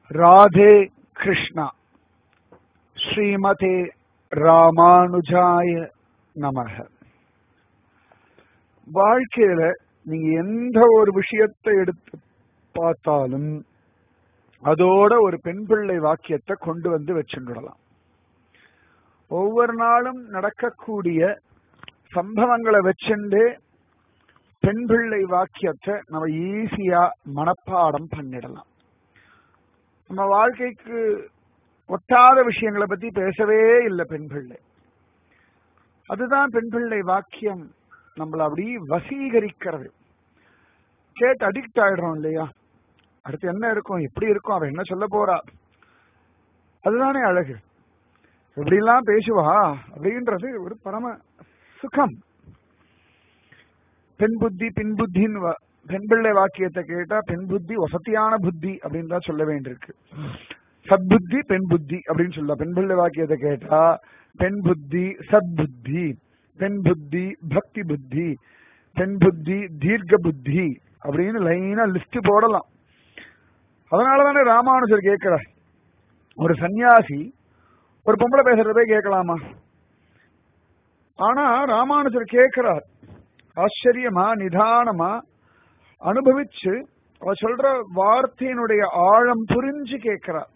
ராதே கிருஷ்ணா ஸ்ரீமதே ராமானுஜாய நமக வாழ்க்கையில நீங்க எந்த ஒரு விஷயத்தை எடுத்து பார்த்தாலும் அதோட ஒரு பெண் பிள்ளை வாக்கியத்தை கொண்டு வந்து வச்சுடலாம் ஒவ்வொரு நாளும் நடக்கக்கூடிய சம்பவங்களை வச்சுண்டு பெண் பிள்ளை வாக்கியத்தை நம்ம ஈஸியா மனப்பாடம் பண்ணிடலாம் நம்ம வாழ்க்கைக்கு ஒட்டாத விஷயங்களை பத்தி பேசவே இல்லை பெண் பிள்ளை அதுதான் பெண் பிள்ளை வாக்கியம் நம்மள அப்படி வசீகரிக்கிறது கேட்டு அடிக்ட் ஆயிடுறோம் இல்லையா அடுத்து என்ன இருக்கும் எப்படி இருக்கும் அவ என்ன சொல்ல போறா அதுதானே அழகு எப்படிலாம் பேசுவா அப்படின்றது ஒரு பரம சுகம் பெண் புத்தி பின் புத்தின்னு பெண் பிள்ளை வாக்கியத்தை கேட்டா பெண் புத்தி வசதியான புத்தி அப்படின்னு தான் சொல்ல வேண்டியிருக்கு சத்புத்தி பெண் புத்தி அப்படின்னு சொல்ல பெண் பிள்ளை வாக்கியத்தை கேட்டா பெண் புத்தி சத்புத்தி பெண் புத்தி பக்தி புத்தி பெண் புத்தி தீர்க்க புத்தி அப்படின்னு லைனா லிஸ்ட் போடலாம் அதனாலதானே ராமானுஜர் கேட்கிறார் ஒரு சன்னியாசி ஒரு பொம்பளை பேசுறத போய் கேட்கலாமா ஆனா ராமானுஜர் கேட்கிறார் ஆச்சரியமா நிதானமா அனுபவிச்சு அவ சொல்ற வார்த்தையினுடைய ஆழம் புரிஞ்சு கேட்கிறார்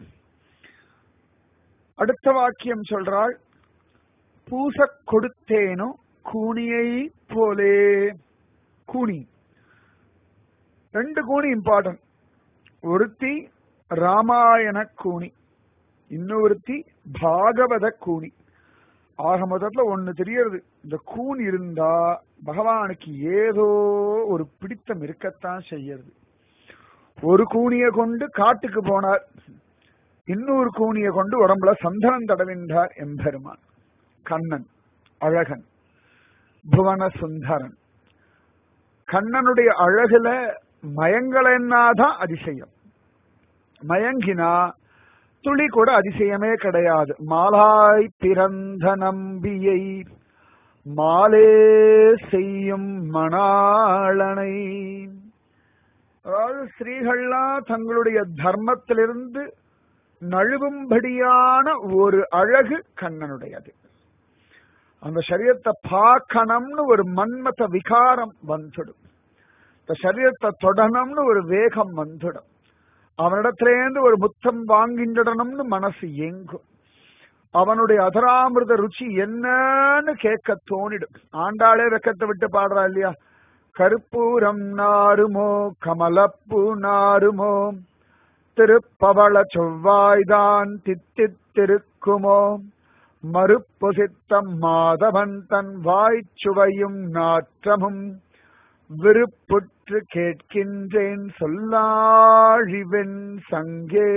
அடுத்த வாக்கியம் சொல்றாள் பூச கொடுத்தேனோ கூனியை போலே கூனி ரெண்டு கூனி இம்பார்ட்டன்ட் ஒருத்தி ராமாயண கூனி இன்னொருத்தி பாகவத கூனி ஆக மொத்தத்துல ஒண்ணு தெரியறது இந்த கூன் இருந்தா பகவானுக்கு ஏதோ ஒரு பிடித்தம் இருக்கத்தான் செய்யறது ஒரு கூனிய கொண்டு காட்டுக்கு போனார் இன்னொரு கூனிய கொண்டு உடம்புல சந்தனம் தடவின்றார் எம்பெருமான் கண்ணன் அழகன் புவன சுந்தரன் கண்ணனுடைய அழகுல மயங்கலன்னாதான் அதிசயம் மயங்கினா துளி கூட அதிசயமே கிடையாது மாலாய் பிறந்த நம்பியை மாலே செய்யும் மணாளனை அதாவது ஸ்ரீகள்லாம் தங்களுடைய தர்மத்திலிருந்து நழுவும்படியான ஒரு அழகு கண்ணனுடையது அந்த சரீரத்தை பார்க்கணும்னு ஒரு மன்மத விகாரம் வந்துடும் இந்த சரீரத்தை தொடணும்னு ஒரு வேகம் வந்துடும் அவனிடத்திலேருந்து ஒரு முத்தம் வாங்கிடணும்னு மனசு எங்கும் அவனுடைய அதராமிருத ருச்சி என்னன்னு கேட்க தோணிடும் ஆண்டாளே வெக்கத்தை விட்டு பாடுறா இல்லையா கருப்பூரம் நாருமோ கமலப்பூ நாருமோ திருப்பவள செவ்வாய்தான் தித்தித்திருக்குமோ மறுப்பொசித்தம் மாதவன் தன் வாய்ச்சுவையும் நாற்றமும் விருப்புற்று கேட்கின்றேன் சொல்லாழிவென் சங்கே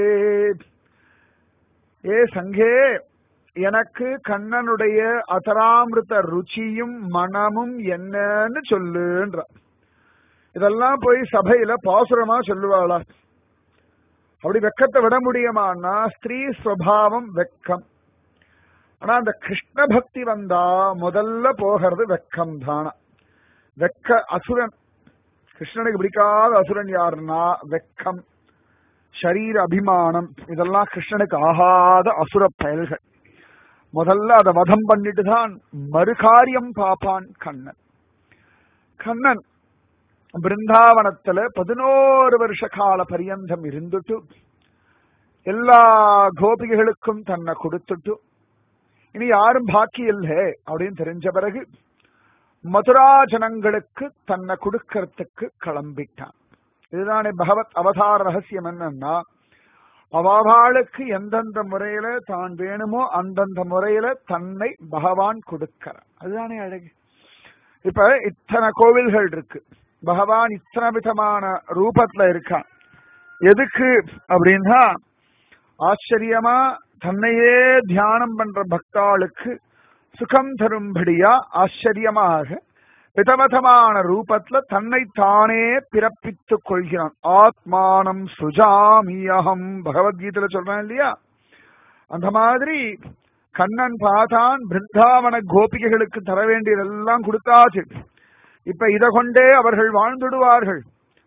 ஏ சங்கே எனக்கு கண்ணனுடைய அதராமிருத ருச்சியும் மனமும் என்னன்னு சொல்லுன்ற இதெல்லாம் போய் சபையில பாசுரமா சொல்லுவாளா அப்படி வெக்கத்தை விட முடியுமான்னா ஸ்திரீ சுவாவம் வெக்கம் ஆனா அந்த கிருஷ்ண பக்தி வந்தா முதல்ல போகிறது வெக்கம் தானா வெக்க அசுரன் கிருஷ்ணனுக்கு பிடிக்காத அசுரன் யாருன்னா வெக்கம் ஷரீர அபிமானம் இதெல்லாம் கிருஷ்ணனுக்கு ஆகாத அசுர பயல்கள் முதல்ல அதை வதம் பண்ணிட்டு தான் மறுகாரியம் பாப்பான் கண்ணன் கண்ணன் பிருந்தாவனத்துல பதினோரு வருஷ கால பரியந்தம் இருந்துட்டு எல்லா கோபிகைகளுக்கும் தன்னை கொடுத்துட்டு இனி யாரும் பாக்கி இல்லை அப்படின்னு தெரிஞ்ச பிறகு மதுரா ஜனங்களுக்கு தன்னை கொடுக்கறதுக்கு கிளம்பிட்டான் இதுதானே பகவத் அவதார ரகசியம் என்னன்னா அவாவாளுக்கு எந்தெந்த முறையில தான் வேணுமோ அந்தந்த முறையில தன்னை பகவான் கொடுக்கிறார் அதுதானே அழகு இப்ப இத்தனை கோவில்கள் இருக்கு பகவான் இத்தனை விதமான ரூபத்துல இருக்கான் எதுக்கு அப்படின்னா ஆச்சரியமா தன்னையே தியானம் பண்ற பக்தாளுக்கு சுகம் தரும்படியா ஆச்சரியமாக விதவிதமான ரூபத்துல தன்னை தானே பிறப்பித்துக் கொள்கிறான் ஆத்மானம் சுஜாமியகம் பகவத்கீதையில சொல்றான் இல்லையா அந்த மாதிரி கண்ணன் பார்த்தான் பிருந்தாவன கோபிகைகளுக்கு தர வேண்டியதெல்லாம் கொடுத்தாச்சு இப்ப இதை கொண்டே அவர்கள் வாழ்ந்துடுவார்கள்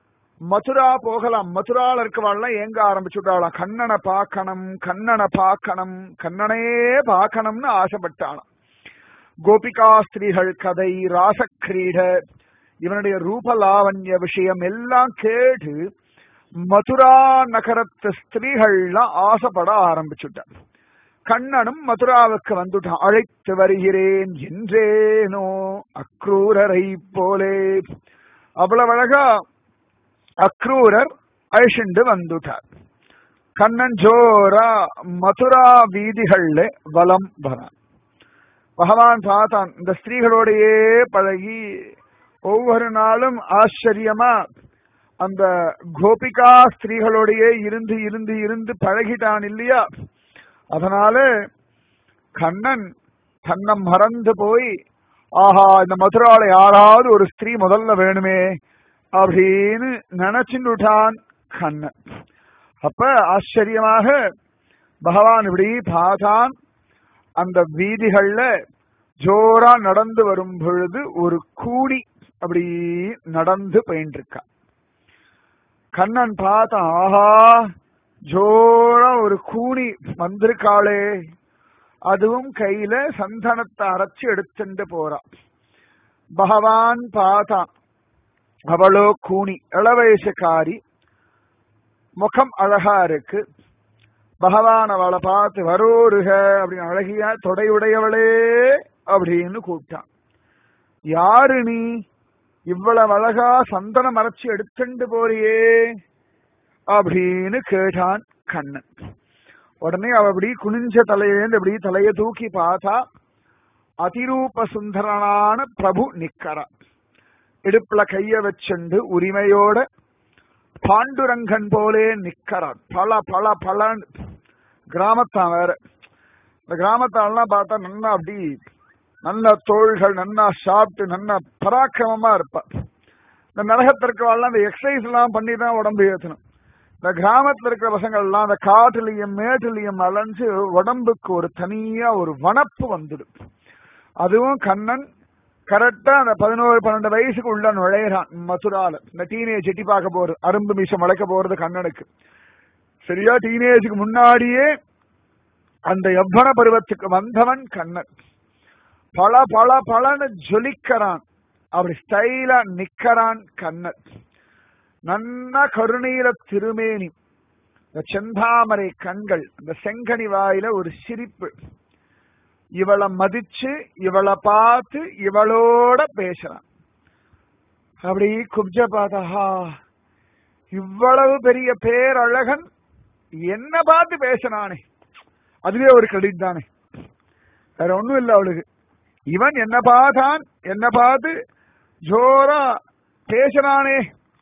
மதுரா போகலாம் மதுரால இருக்கவாள்லாம் எங்க ஆரம்பிச்சுட்டாளாம் கண்ணனை பார்க்கணும் கண்ணனை பார்க்கணும் கண்ணனையே பார்க்கணும்னு ஆசைப்பட்டாளாம் கோபிகா ஸ்திரீகள் கதை ராசக்கிரீட இவனுடைய ரூப லாவண்ய விஷயம் எல்லாம் கேட்டு மதுரா நகரத்து ஸ்திரீகள்லாம் ஆசைப்பட ஆரம்பிச்சுட்டான் கண்ணனும் மதுராவுக்கு வந்துட்டான் அழைத்து வருகிறேன் என்றேனோ அக்ரூரரை போலே அவ்வளவு அழகா அக்ரூரர் அழிச்சுண்டு வந்துட்டார் கண்ணன் ஜோரா மதுரா வீதிகள்ல வலம் வரான் பகவான் பார்த்தான் இந்த ஸ்திரீகளோடையே பழகி ஒவ்வொரு நாளும் ஆச்சரியமா அந்த கோபிகா ஸ்திரீகளோடையே இருந்து இருந்து இருந்து பழகிட்டான் இல்லையா அதனால கண்ணன் தன்னை மறந்து போய் ஆஹா இந்த மதுரால யாராவது ஒரு ஸ்திரீ முதல்ல வேணுமே அப்படின்னு நினைச்சுட்டான் கண்ணன் அப்ப ஆச்சரியமாக பகவான் இப்படி பார்த்தான் அந்த வீதிகள்ல ஜோரா நடந்து வரும் பொழுது ஒரு கூடி அப்படி நடந்து போயிட்டு இருக்கா கண்ணன் பார்த்தான் ஆஹா ஜோரா ஒரு கூணி வந்திருக்காளே அதுவும் கையில சந்தனத்தை அரைச்சு எடுத்துட்டு போறா பகவான் பார்த்தான் அவளோ கூணி இளவயசுக்காரி முகம் அழகா இருக்கு பகவான் அவளை பார்த்து வரோருக அப்படின்னு அழகியா தொடையுடையவளே அப்படின்னு கூப்பிட்டான் யாரு நீ இவ்வளவு அழகா சந்தனம் அரைச்சு எடுத்துட்டு போறியே அப்படின்னு கேட்டான் கண்ணன் உடனே அவ அப்படி குனிஞ்ச தலையிலேருந்து அப்படி தலைய தூக்கி பார்த்தா அதிரூப சுந்தரனான பிரபு நிக்கரா இடுப்புல கைய வச்சுண்டு உரிமையோட பாண்டுரங்கன் போலே நிக்கிறான் பல பல பல கிராமத்தான் வேற இந்த கிராமத்தாலாம் பார்த்தா நல்லா அப்படி நல்ல தோள்கள் நன்னா சாப்பிட்டு நல்லா பராக்கிரமமா இருப்பா இந்த நரகத்திற்கு எல்லாம் இந்த எக்ஸசைஸ் எல்லாம் பண்ணி தான் உடம்பு ஏற்றணும் இந்த கிராமத்துல இருக்கிற பசங்கள் எல்லாம் அந்த காட்டுலயும் மேட்டுலயும் அலைஞ்சு உடம்புக்கு ஒரு தனியா ஒரு வனப்பு வந்துடும் அதுவும் கண்ணன் கரெக்டா அந்த பதினோரு பன்னெண்டு வயசுக்கு உள்ள நுழையிறான் மதுரால இந்த டீனேஜ் எட்டி பார்க்க போறது அரும்பு மீசம் முளைக்க போறது கண்ணனுக்கு சரியா டீனேஜுக்கு முன்னாடியே அந்த எவ்வன பருவத்துக்கு வந்தவன் கண்ணன் பல பல பலன்னு ஜொலிக்கிறான் அப்படி ஸ்டைலா நிக்கறான் கண்ணன் நன்னா கருணீல திருமேனி இந்த செந்தாமரை கண்கள் இந்த செங்கனி வாயில ஒரு சிரிப்பு இவளை மதிச்சு இவளை பார்த்து இவளோட பேசுறான் அப்படி குப்ஜ பார்த்தா இவ்வளவு பெரிய பேரழகன் என்ன பார்த்து பேசினானே அதுவே ஒரு கிரெடிட் தானே வேற ஒண்ணும் இல்ல அவளுக்கு இவன் என்ன பார்த்தான் என்ன பார்த்து ஜோரா பேசுறானே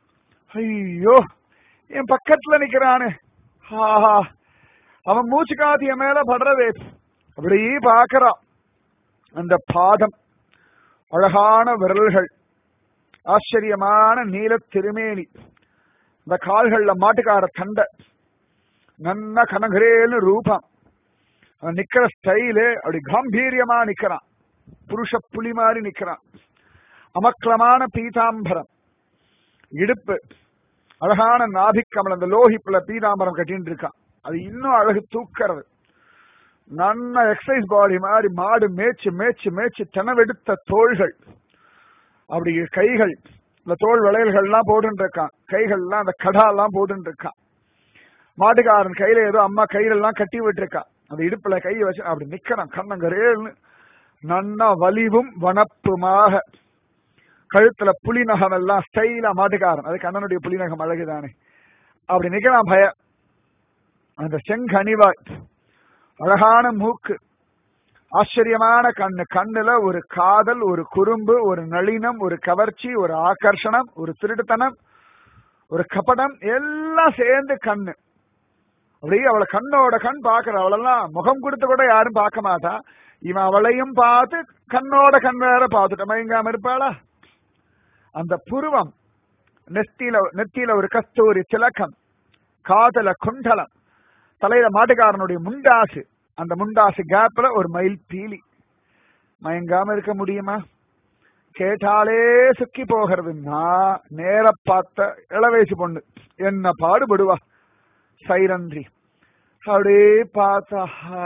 ஐயோ என் பக்கத்துல நிக்கிறானே ஆஹா அவன் மூச்சு காத்து என் மேல படுறதே அப்படி பார்க்கறான் அந்த பாதம் அழகான விரல்கள் ஆச்சரியமான நீல திருமேனி இந்த கால்கள்ல மாட்டுக்கார தண்டை நன்ன கனகரேன்னு ரூபம் அவன் நிக்கிற ஸ்டைலு அப்படி காம்பீரியமா நிக்கிறான் புருஷ புலி மாதிரி நிக்கிறான் அமக்களமான பீதாம்பரம் இடுப்பு அழகான நாபிக்கமல் அந்த லோஹிப்புல பீதாம்பரம் கட்டின்னு இருக்கான் அது இன்னும் அழகு தூக்கிறது நல்ல எக்ஸசைஸ் பாடி மாதிரி மாடு மேய்ச்சு மேய்ச்சு மேய்ச்சு தினவெடுத்த தோள்கள் அப்படி கைகள் இந்த தோல் வளையல்கள்லாம் போட்டுட்டு இருக்கான் கைகள்லாம் அந்த கடாலாம் போட்டுட்டு இருக்கான் மாட்டுக்காரன் கையில ஏதோ அம்மா கையிலெல்லாம் கட்டி விட்டுருக்கான் அந்த இடுப்புல கையை வச்சு அப்படி நிக்கிறான் கண்ணங்கரேல்னு நன்னா வலிவும் வனப்புமாக கழுத்துல புலிநகம் எல்லாம் ஸ்டைலா மாட்டுக்காரன் அது கண்ணனுடைய புலிநகம் அழகுதானே அப்படி நிக்கிறான் பய அந்த செங்கனிவாய் அழகான மூக்கு ஆச்சரியமான கண்ணு கண்ணுல ஒரு காதல் ஒரு குறும்பு ஒரு நளினம் ஒரு கவர்ச்சி ஒரு ஆகர்ஷணம் ஒரு திருட்டுத்தனம் ஒரு கபடம் எல்லாம் சேர்ந்து கண்ணு அப்படியே அவளை கண்ணோட கண் பாக்குற அவளெல்லாம் முகம் கொடுத்து கூட யாரும் பார்க்க மாட்டா இவன் அவளையும் பார்த்து கண்ணோட கண் வேற பார்த்துட்ட மயங்காம இருப்பாளா அந்த புருவம் நெத்தியில நெத்தியில ஒரு கஸ்தூரி திலக்கம் காதல குண்டலம் தலையில மாட்டுக்காரனுடைய முண்டாசு அந்த முண்டாசு கேப்ல ஒரு மயில் பீலி மயங்காம இருக்க முடியுமா கேட்டாலே சுக்கி போகிறதுன்னா நேர பார்த்த இளவயசு பொண்ணு என்ன பாடுபடுவா சைரந்திரி அப்படியே பார்த்தா ஆ,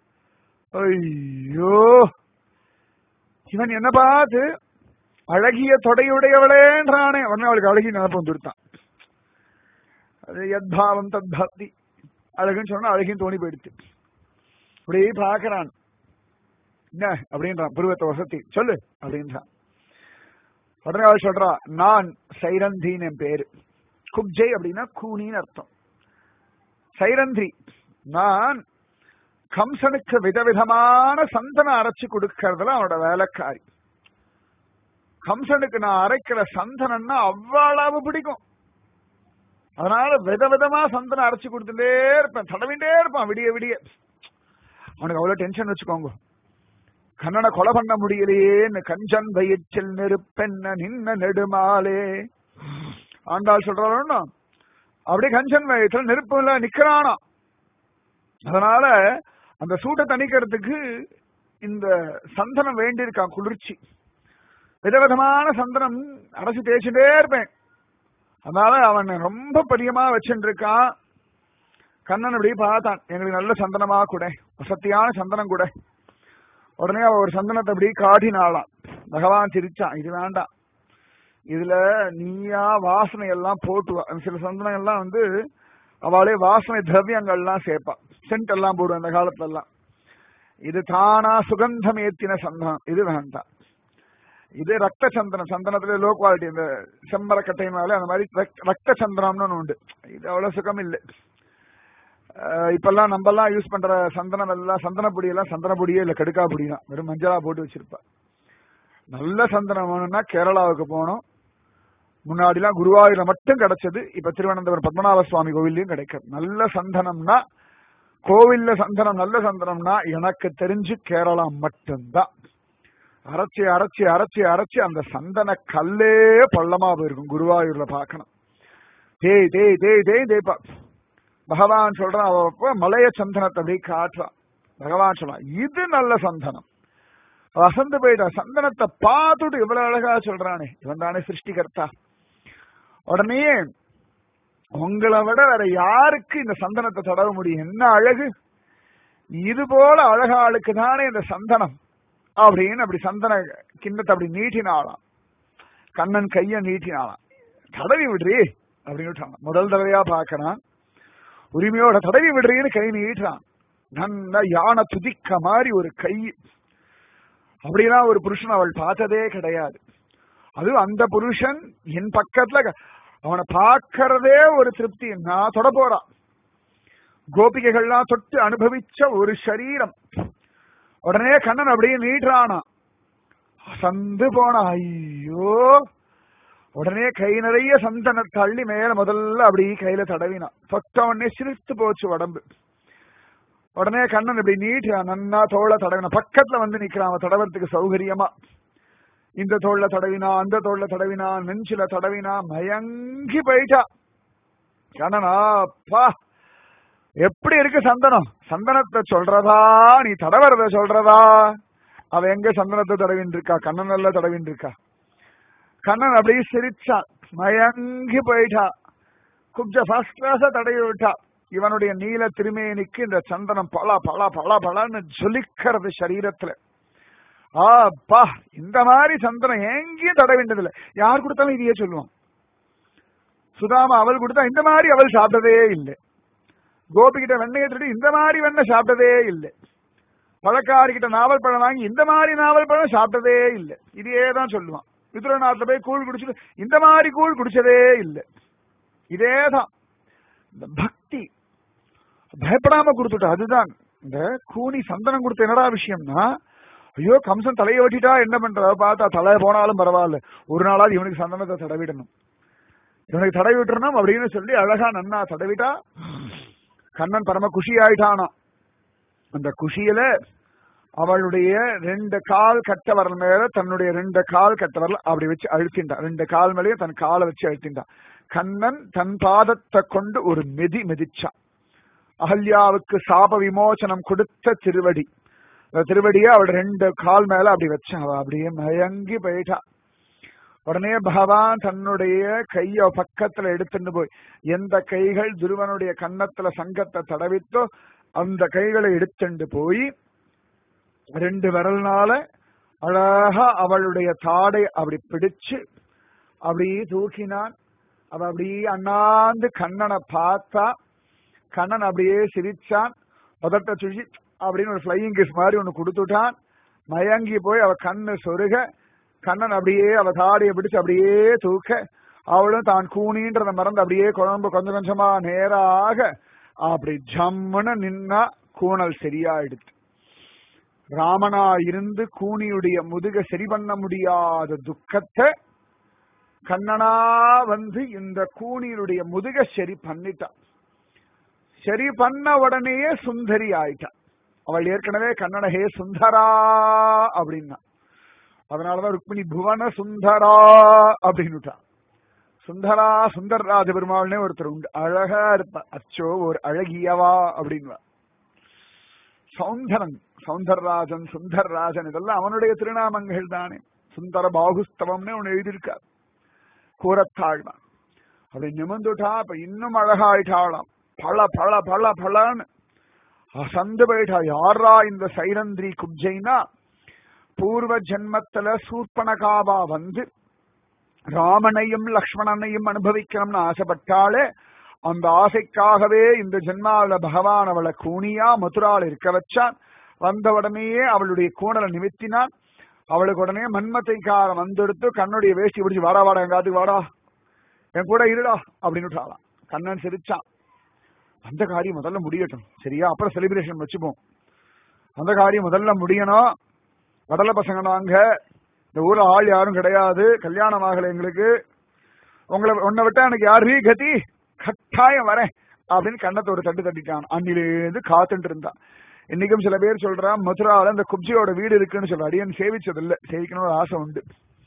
ஐயோ இவன் என்ன பார்த்து அழகிய தொடையுடையவளேன்றானே உடனே அவளுக்கு அழகி நினப்பு வந்துருத்தான் அது யத்பாவம் தத் பக்தி அழகுன்னு சொன்னா அழகின்னு தோணி போயிடுச்சு அப்படியே பார்க்கறான் என்ன அப்படின்றான் புருவத்தை வசதி சொல்லு அப்படின்றான் உடனே அவள் சொல்றா நான் சைரந்தின் என் பேரு குப்ஜை அப்படின்னா கூனின்னு அர்த்தம் சைரந்திரி நான் கம்சனுக்கு விதவிதமான சந்தனம் அரைச்சு கொடுக்கறதுல அவனோட வேலைக்காரி கம்சனுக்கு நான் அரைக்கிற சந்தனம்னா அவ்வளவு பிடிக்கும் அதனால விதவிதமா சந்தனம் அரைச்சு கொடுத்துட்டே இருப்பேன் தடவிட்டே இருப்பான் விடிய விடிய அவனுக்கு அவ்வளவு டென்ஷன் வச்சுக்கோங்க கண்ணனை கொலை பண்ண முடியலையேன்னு கஞ்சன் வயிற்றில் நெருப்பென்ன நின்ன நெடுமாலே ஆண்டாள் சொல்றாருன்னா அப்படியே கஞ்சன் வயிற்றில் நெருப்புல நிக்கிறானா அதனால அந்த சூட்டை தணிக்கிறதுக்கு இந்த சந்தனம் வேண்டியிருக்கான் குளிர்ச்சி விதவிதமான சந்தனம் அரைச்சு தேய்ச்சிட்டே இருப்பேன் அதனால அவன் ரொம்ப பிரியமா வச்சுட்டு இருக்கான் கண்ணன் அப்படி பார்த்தான் எங்களுக்கு நல்ல சந்தனமா கூட வசத்தியான சந்தனம் கூட உடனே அவ ஒரு சந்தனத்தை அப்படி காட்டினாளாம் பகவான் சிரிச்சான் இது வேண்டாம் இதுல நீயா வாசனை எல்லாம் போட்டு வா. சில சந்தனம் எல்லாம் வந்து அவளே வாசனை திரவியங்கள்லாம் சேர்ப்பா சென்ட் எல்லாம் போடுவா அந்த காலத்துல எல்லாம் இது தானா சுகந்தம் ஏத்தின சந்தனம் இது வேண்டாம் இது ரத்த சந்தனம் சந்தனத்துல லோ குவாலிட்டி இந்த செம்பரக்கட்டைனால அந்த மாதிரி ரக்- ரத்த சந்தனம்னு ஒண்ணு உண்டு இது அவ்வளவு சுகம் இல்லை அஹ் இப்பெல்லாம் நம்ம எல்லாம் யூஸ் பண்ற சந்தனம் எல்லாம் சந்தன பொடி எல்லாம் சந்தன பொடியே இல்ல கடுக்கா பொடி தான் வெறும் மஞ்சளா போட்டு வச்சிருப்பா நல்ல சந்தனம் வேணும்னா கேரளாவுக்கு போனோம் முன்னாடி எல்லாம் குருவாயூர்ல மட்டும் கிடைச்சது இப்ப திருவனந்தபுரம் பத்மநாப சுவாமி கோவில்லையும் கிடைக்கும் நல்ல சந்தனம்னா கோவில்ல சந்தனம் நல்ல சந்தனம்னா எனக்கு தெரிஞ்சு கேரளா மட்டும்தான் அரைச்சி அரைச்சி அரைச்சி அரைச்சி அந்த சந்தன கல்லே பள்ளமா போயிருக்கும் குருவாயூர்ல பார்க்கணும் தேய் தேய் தேய் தேய் தேய்ப்பா பகவான் சொல்றான் அவ அப்ப மலைய சந்தனத்தை அப்படியே காட்டுறான் பகவான் சொல்றான் இது நல்ல சந்தனம் வசந்து போயிட்டா சந்தனத்தை பார்த்துட்டு இவ்வளவு அழகா சொல்றானே இவன் தானே சிருஷ்டிகர்த்தா உடனே உங்களை விட வேற யாருக்கு இந்த சந்தனத்தை தடவ முடியும் என்ன அழகு இது போல அழகாளுக்கு தானே இந்த சந்தனம் அப்படின்னு அப்படி சந்தன கிண்ணத்தை அப்படி நீட்டினாளாம் கண்ணன் கைய நீட்டினாளாம் தடவி விடுறி அப்படின்னு விட்டான் முதல் தடவையா பார்க்கறான் உரிமையோட தடவி விடுறீன்னு கை நீட்டுறான் நல்ல யானை துதிக்க மாதிரி ஒரு கை அப்படிலாம் ஒரு புருஷன் அவள் பார்த்ததே கிடையாது அது அந்த புருஷன் என் பக்கத்துல க- அவனை பார்க்கறதே ஒரு திருப்தி நான் தொட போறான் கோபிகைகள்லாம் தொட்டு அனுபவிச்ச ஒரு சரீரம் உடனே கண்ணன் அப்படியே நீட்டுறானா அசந்து போன ஐயோ உடனே கை நிறைய சந்தன தள்ளி மேல முதல்ல அப்படி கையில தடவினான் தொட்ட உடனே சிரித்து போச்சு உடம்பு உடனே கண்ணன் இப்படி நீட்டுறான் நன்னா தோள தடவினா பக்கத்துல வந்து நிக்கிறான் அவன் தடவறதுக்கு சௌகரியமா இந்த தோல்ல தடவினா அந்த தோல்ல தடவினா நெஞ்சில தடவினா மயங்கி போயிட்டா கண்ணனா அப்பா எப்படி இருக்கு சந்தனம் சந்தனத்தை சொல்றதா நீ தடவறத சொல்றதா அவ எங்க சந்தனத்தை தடவின்னு இருக்கா கண்ணன் நல்ல தடவின்னு இருக்கா கண்ணன் அப்படியே சிரிச்சான் மயங்கி போயிட்டா குப்ஜ ஃபர்ஸ்ட் கிளாஸா தடவி விட்டா இவனுடைய நீல திருமேனிக்கு இந்த சந்தனம் பல பல பல பலன்னு ஜொலிக்கிறது சரீரத்துல ஆப்பா இந்த மாதிரி சந்தனம் எங்கேயும் தட வேண்டியதில்லை யார் கொடுத்தாலும் இதையே சொல்லுவான் சுதாமா அவள் கொடுத்தா இந்த மாதிரி அவள் சாப்பிட்டதே இல்லை கோபிகிட்ட வெண்ணையை திருடி இந்த மாதிரி வெண்ணெய் சாப்பிட்டதே இல்லை பழக்காரிக்கிட்ட நாவல் பழம் வாங்கி இந்த மாதிரி நாவல் பழம் சாப்பிட்டதே இல்லை இதையே தான் சொல்லுவான் விதுரநாட்டில் போய் கூழ் குடிச்சிட்டு இந்த மாதிரி கூழ் குடிச்சதே இல்லை இதே தான் இந்த பக்தி பயப்படாம கொடுத்துட்டா அதுதான் இந்த கூனி சந்தனம் கொடுத்த என்னடா விஷயம்னா ஐயோ கம்சன் தலையை வெட்டிட்டா என்ன பண்றத பார்த்தா தலை போனாலும் பரவாயில்ல ஒரு நாளாவது இவனுக்கு சந்தனத்தை தடவிடணும் இவனுக்கு தடவி விட்டுறணும் அப்படின்னு சொல்லி அழகா நன்னா தடவிட்டா கண்ணன் பரம குஷி ஆயிட்டானாம் அந்த குஷியில அவளுடைய ரெண்டு கால் கட்ட வரல் மேல தன்னுடைய ரெண்டு கால் கட்ட வரல அப்படி வச்சு அழுத்தின்றான் ரெண்டு கால் மேலேயும் தன் காலை வச்சு அழுத்தின்றான் கண்ணன் தன் பாதத்தை கொண்டு ஒரு மெதி மெதிச்சான் அகல்யாவுக்கு சாப விமோசனம் கொடுத்த திருவடி அந்த திருவடியை அவள் ரெண்டு கால் மேல அப்படி வச்சான் அவ அப்படியே மயங்கி போயிட்டா உடனே பகவான் தன்னுடைய கைய பக்கத்துல எடுத்துட்டு போய் எந்த கைகள் துருவனுடைய கன்னத்துல சங்கத்தை தடவித்தோ அந்த கைகளை எடுத்துட்டு போய் ரெண்டு விரல்னால அழகா அவளுடைய தாடை அப்படி பிடிச்சு அப்படியே தூக்கினான் அவ அப்படியே அண்ணாந்து கண்ணனை பார்த்தா கண்ணன் அப்படியே சிரிச்சான் உதட்ட சுழி அப்படின்னு ஒரு ஃபிளையிங் கிஸ் மாதிரி ஒண்ணு கொடுத்துட்டான் மயங்கி போய் அவ கண்ணு சொருக கண்ணன் அப்படியே அவ தாடியை பிடிச்சு அப்படியே தூக்க அவளும் தான் கூனின்றத மறந்து அப்படியே குழம்பு கொஞ்சம் கொஞ்சமா நேராக அப்படி ஜம்முன்னு நின்னா கூணல் சரியாயிடுச்சு ராமனா இருந்து கூனியுடைய முதுக சரி பண்ண முடியாத துக்கத்தை கண்ணனா வந்து இந்த கூனியுடைய முதுக சரி பண்ணிட்டான் சரி பண்ண உடனேயே சுந்தரி ஆயிட்டான் அவள் ஏற்கனவே கண்ணன ஹே சுந்தரா அப்படின்னா அதனாலதான் ருக்மிணி புவன சுந்தரா அப்படின்னுட்டான் சுந்தரா சுந்தர்ராஜ பெருமாள்னே ஒருத்தர் உண்டு அழகா இருப்பா அச்சோ ஒரு அழகியவா அப்படின்வா சௌந்தரன் சௌந்தரராஜன் சுந்தர்ராஜன் இதெல்லாம் அவனுடைய திருநாமங்கள் தானே சுந்தர பாகுஸ்தவம்னு ஒண்ணு எழுதியிருக்கார் கூறத்தாழ்வான் அப்படி நிமிந்துட்டா அப்ப இன்னும் அழகாயிட்டாளாம் பல பல பல பலன்னு அசந்து போயிட்டா யாரா இந்த சைரந்திரி குப்ஜைனா பூர்வ ஜென்மத்துல சூர்பனகாவா வந்து ராமனையும் லக்ஷ்மணனையும் அனுபவிக்கணும்னு ஆசைப்பட்டாலே அந்த ஆசைக்காகவே இந்த ஜென்மாவில பகவான் அவளை கூனியா மதுரால இருக்க வச்சான் வந்த உடனேயே அவளுடைய கூணலை நிமித்தினான் அவளுக்கு உடனே மன்மத்தைக்காரன் வந்தெடுத்து கண்ணுடைய வேஷ்டி பிடிச்சு வாடா வாடா எங்காத்துக்கு வாடா என் கூட இருடா அப்படின்னு விட்டாளாம் கண்ணன் சிரிச்சான் அந்த காரியம் முதல்ல முடியட்டும் சரியா அப்புறம் செலிப்ரேஷன் வச்சுப்போம் அந்த காரியம் முதல்ல முடியணும் கடலை பசங்க நாங்க இந்த ஊர்ல ஆள் யாரும் கிடையாது கல்யாணம் ஆகல எங்களுக்கு உங்களை உன்னை விட்டா எனக்கு யாரு கதி கட்டாயம் வரேன் அப்படின்னு கண்ணத்தை ஒரு தட்டு தட்டிட்டான் அன்னிலேருந்து காத்துட்டு இருந்தான் இன்னைக்கும் சில பேர் சொல்றான் மதுரால இந்த குப்ஜியோட வீடு இருக்குன்னு சொல்ற அடியன் சேவிச்சது இல்ல சேவிக்கணும்னு ஆசை உண்டு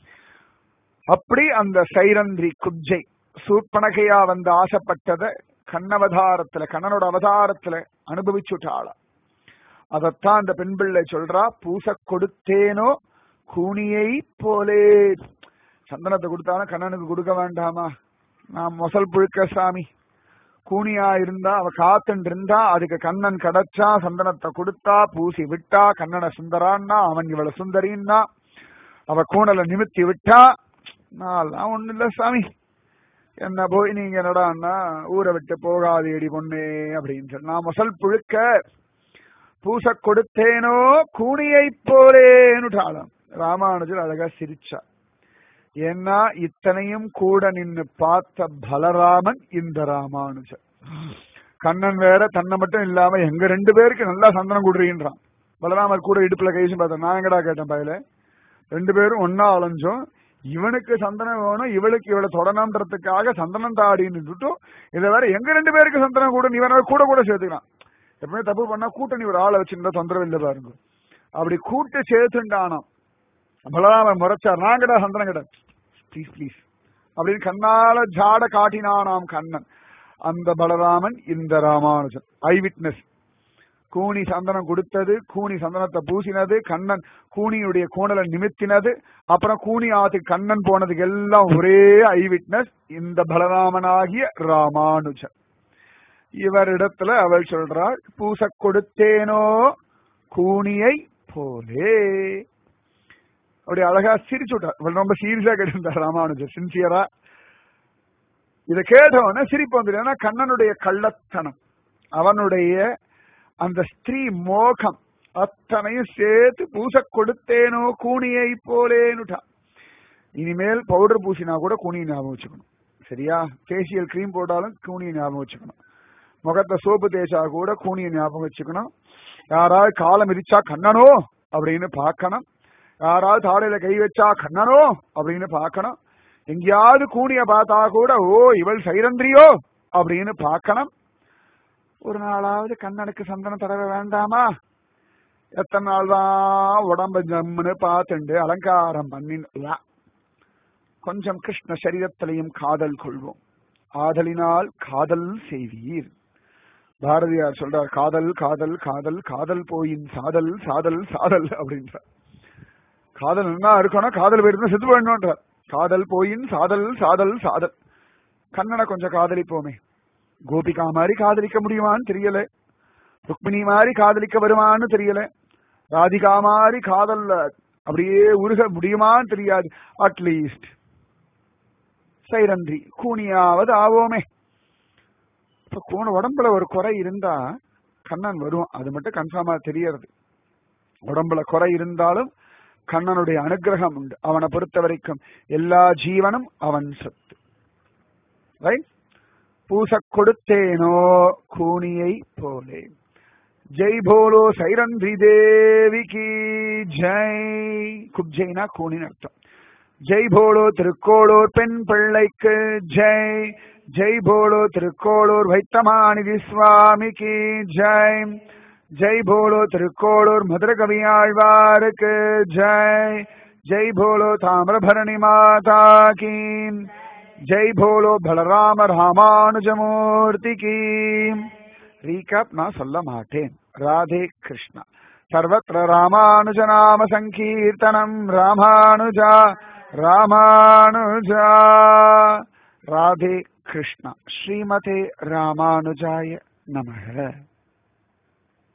அப்படி அந்த சைரந்திரி குப்ஜை சூர்பனகையா வந்து ஆசைப்பட்டத கண்ணவதாரத்துல கண்ணனோட அவதாரத்துல அனுபவிச்சுட்டாளா அதத்தான் அந்த பெண் பிள்ளை சொல்றா பூச கொடுத்தேனோ கூனியை போலே சந்தனத்தை கொடுத்தாலும் கண்ணனுக்கு கொடுக்க வேண்டாமா நான் மொசல் புழுக்க சாமி கூனியா இருந்தா அவ காத்துட்டு இருந்தா அதுக்கு கண்ணன் கிடைச்சா சந்தனத்தை கொடுத்தா பூசி விட்டா கண்ணனை சுந்தரான்னா அவன் இவளை சுந்தரின்னா அவ கூணலை நிமித்தி விட்டா நான் ஒண்ணு இல்ல சாமி என்ன போய் நீங்க என்னடான்னா ஊரை விட்டு போகாதேடி பொண்ணே அப்படின்னு சொல்லி நான் மொசல் புழுக்க பூச கொடுத்தேனோ கூனியை போலேன்னுட்டாளாம் ராமானுஜர் அழகா சிரிச்சா ஏன்னா இத்தனையும் கூட நின்னு பார்த்த பலராமன் இந்த ராமானுஜர் கண்ணன் வேற தன்னை மட்டும் இல்லாம எங்க ரெண்டு பேருக்கு நல்லா சந்தனம் கொடுறீன்றான் பலராமர் கூட இடுப்புல கைசி பார்த்தேன் நான் எங்கடா கேட்டேன் பயில ரெண்டு பேரும் ஒன்னா அலைஞ்சோம் இவனுக்கு சந்தனம் வேணும் இவளுக்கு இவளை தொடணுன்றதுக்காக சந்தனம் தாடின்னு இதை வேற எங்க ரெண்டு பேருக்கு சந்தனம் கூட நீ வேணா கூட கூட சேர்த்துக்கலாம் எப்பவுமே தப்பு பண்ணா கூட்டணி ஒரு ஆளை வச்சிருந்தா தொந்தரவு இல்லை பாருங்க அப்படி கூட்டு சேர்த்துண்டானாம் பலராமன் முறைச்சார் நாங்கடா சந்தனம் கிட்ட ப்ளீஸ் ப்ளீஸ் அப்படின்னு கண்ணால ஜாட காட்டினானாம் கண்ணன் அந்த பலராமன் இந்த ராமானுஜன் ஐ விட்னஸ் கூனி சந்தனம் கொடுத்தது கூனி சந்தனத்தை பூசினது கண்ணன் கூனியுடைய கூணலை நிமித்தினது அப்புறம் கூனி ஆத்துக்கு கண்ணன் போனதுக்கு எல்லாம் ஒரே ஐ விட்னஸ் இந்த பலராமனாகிய ராமானுஜன் இவரிடத்துல அவள் சொல்றாள் பூச கொடுத்தேனோ கூனியை போலே அப்படி அழகா சிரிச்சு விட்டார் இவள் ரொம்ப சீரியஸா கேட்டிருந்தார் ராமானுஜர் சின்சியரா இதை கேட்டவன சிரிப்பு வந்துடும் ஏன்னா கண்ணனுடைய கள்ளத்தனம் அவனுடைய அந்த ஸ்திரீ மோகம் அத்தனையும் சேர்த்து பூச கொடுத்தேனோ கூனியை போலேன்னுட்டான் இனிமேல் பவுடர் பூசினா கூட கூனியை ஞாபகம் வச்சுக்கணும் சரியா ஃபேஷியல் கிரீம் போட்டாலும் கூனியை ஞாபகம் வச்சுக்கணும் முகத்தை சோப்பு தேய்ச்சா கூட கூனியை ஞாபகம் வச்சுக்கணும் யாராவது காலம் மிதிச்சா கண்ணனோ அப்படின்னு பார்க்கணும் யாராவது தாடையில கை வச்சா கண்ணனோ அப்படின்னு பார்க்கணும் எங்கேயாவது கூனிய பார்த்தா கூட ஓ இவள் சைரந்திரியோ அப்படின்னு பார்க்கணும் ஒரு நாளாவது கண்ணனுக்கு சந்தனம் தடவை வேண்டாமா எத்தனை நாள் தான் உடம்ப ஜம்முன்னு பார்த்துண்டு அலங்காரம் பண்ணி கொஞ்சம் கிருஷ்ண சரீரத்திலையும் காதல் கொள்வோம் ஆதலினால் காதல் செய்வீர் பாரதியார் சொல்றார் காதல் காதல் காதல் காதல் போயின் சாதல் சாதல் சாதல் அப்படின்றார் காதல் என்ன இருக்கணும் காதல் போயிருந்தா செத்து போயிடணும்ன்றார் காதல் போயின் சாதல் சாதல் சாதல் கண்ணனை கொஞ்சம் காதலிப்போமே கோபிகா மாதிரி காதலிக்க முடியுமான்னு தெரியல ருக்மிணி மாதிரி காதலிக்க வருமான்னு தெரியல ராதிகா மாதிரி காதல்ல அப்படியே உருக முடியுமான்னு தெரியாது அட்லீஸ்ட் சைரன்றி கூனியாவது ஆவோமே இப்ப கூண உடம்புல ஒரு குறை இருந்தா கண்ணன் வருவான் அது மட்டும் கன்ஃபார்மா தெரியறது உடம்புல குறை இருந்தாலும் கண்ணனுடைய அனுகிரகம் உண்டு அவனை பொறுத்த வரைக்கும் எல்லா ஜீவனும் அவன் சொத்து ரைட் பூச கொடுத்தேனோ கூனியை போலே ஜெய் போலோ சைரந்திரி தேவிக்கு ஜெய் குப்ஜெய்னா கூனின்னு அர்த்தம் ஜெய் போலோ திருக்கோளூர் பெண் பிள்ளைக்கு ஜெய் ஜெய் போலோ திருக்கோளூர் வைத்தமாநிதி சுவாமிக்கு ஜெய் ஜெய் போலோ திருக்கோளூர் மதுர கவியாழ்வாருக்கு ஜெய் ஜெய் போலோ தாமிரபரணி மாதா கீ ஜெய் போலோ பலராம ராமானுஜமூர்த்தி கீ ரீகேப் நான் சொல்ல மாட்டேன் ராதே கிருஷ்ணா சர்வத்திர ராமானுஜ நாம சங்கீர்த்தனம் ராமானுஜா ராமானுஜா ராதே கிருஷ்ணா ஸ்ரீமதே ராமானுஜாய நமக